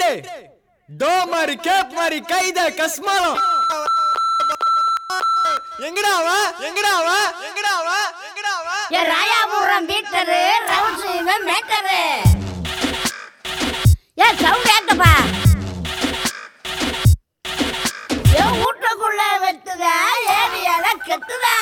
to மாதிரி gap மாதிரி கைத கஸ்மாலம் எங்கடா அவ எங்கடா அவ எங்கடா அவ எங்கடா அவ ஏ ராயாபுரம் பீட்டரு ரவுண்ட் இவன் மேட்டரு ஏ சவுண்ட் ஏட்டப்பா ஏ வீட்டுக்குள்ள வெட்டுதா ஏரியால கெட்டுதா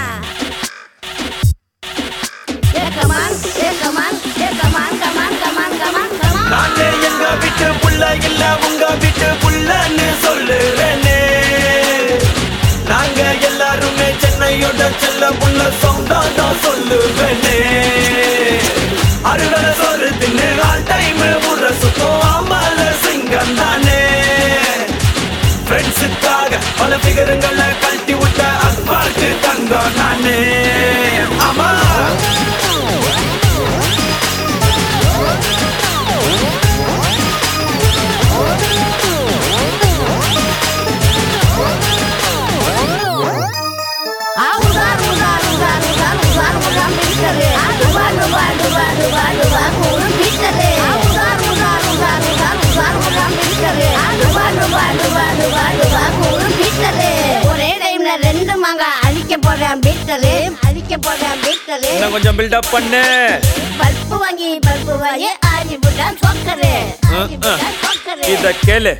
ஏ கமான் ஏ கமான் ஏ come on come on come on come on come on நானே எங்க வீட்டு புள்ள இல்ல உங்க வீட்டு புள்ளன்னு சொல்லுறேனே நாங்க எல்லாருமே சென்னையோட செல்ல புள்ள சொந்தா தான் சொல்லுவேனே அறுவடை சோறு தின்னு ஆல் டைம் ஊற சுத்தம் ஆமால சிங்கம் தானே ஃப்ரெண்ட்ஸுக்காக பல பிகரங்களை கழட்டி விட்ட அஸ்பால்ட்டு தங்கம் நானே ஆமா ஆ உதார் உதார் உதார் உதார் உதார் உதார் பீட்டரு ஆ டுபா டுபா டுபா டுபா டுபா கூறு பீட்டரு ஆ உதார் உதார் உதார் உதார் உதார் உதார் பீட்டரு ஆ டுபா டுபா டுபா டுபா டுபா கூறு பீட்டரு ஒரே டைம்ல ரெண்டு மங்க அழிக்க போறேன் பீட்டரு அழிக்க போறேன் பீட்டரு இன்னும் கொஞ்சம் பில்டப் பண்ணு பல்பு வாங்கி பல்பு வாங்கி ஆடி புட்டா சொக்கரு ஆடி புட்டா சொக்கரு இத கேளு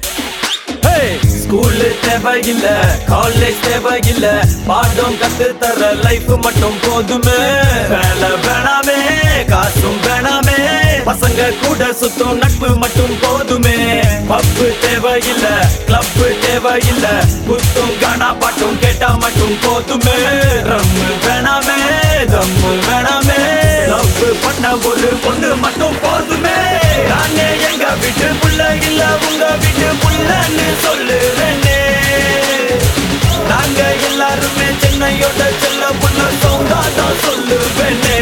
ஸ்கூல் தேவையில்ல காலேஜ் தேவையில்ல பாடம் கத்து தர லைஃப் மட்டும் போதுமே வேலை வேணாமே காசும் வேணாமே பசங்க கூட சுத்தும் நட்பு மட்டும் போதுமே பப்பு தேவையில்ல கிளப் தேவையில்ல குத்தும் கானா பாட்டும் கேட்டா மட்டும் போதுமே ரம்மு வேணாமே தம்மு வேணாமே லவ் பண்ண ஒரு பொண்ணு மட்டும் போதுமே நானே எங்க வீட்டு புள்ள இல்ல உங்க வீட்டு புள்ளன்னு சொல்லுறேனே நாங்க எல்லாருமே சென்னையோட செல்ல புள்ள சோங்கா தான் சொல்லுவேனே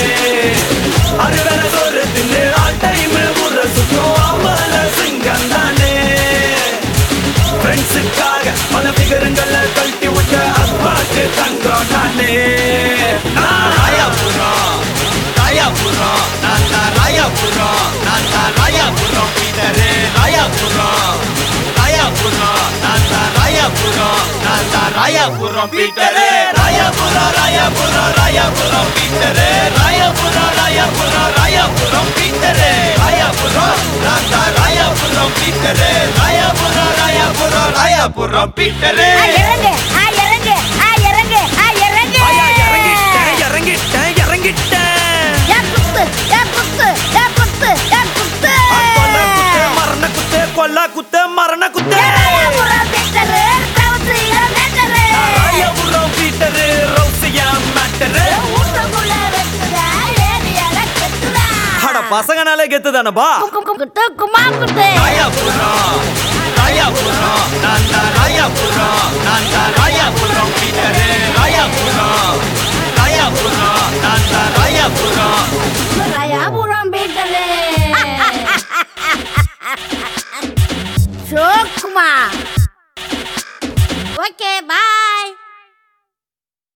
அறுவரை சோறு தின்னு ஆல் டைம் ஊற சுத்தம் ஆம்பல சிங்கம் தானே ஃப்ரெண்ட்ஸுக்காக பல பிகரங்களை கழட்டி விட்ட அப்பாக்கு தங்கம் நானே நான் ராயாபுரம் ராயாபுரம் நான் தான் ராயாபுரம் நான் தான் ராயாபுரம் பீட்டரு ராயாபுரம் ராயாபுரம் நான் தான் ராயாபுரம் நான் தான் Royapuram Peter Royapuram Royapuram Royapuram Peter Royapuram Royapuram Royapuram Peter Royapuram நான் தான் ராயாபுரம் பீட்டரு ராயாபுரம் ராயாபுரம் ராயாபுரம் பீட்டரு ஆ இறங்கு ஆ இறங்கு ஆ இறங்கு ஆ இறங்கு ஐயா, இறங்கிட்டேன் இறங்கிட்டேன் இறங்கிட்டேன் யா குத்து யா குத்து யா குத்து யா குத்து கொல்ல குத்து மரண குத்து கொல்ல குத்து மரண குத்து ராயாபுரம் பீட்டரு ரவுண்ட்ல மேட்டரு ராயபுரம் பீட்டரு ரவுசியா மேட்டரு ஊட்டக்குள்ள வெட்டுதா ஏரியால கெட்டுதா அட பசங்கனாலே கெத்து தானப்பா குத்து குமா குத்து ராயபுரம் ராயபுரம் நான்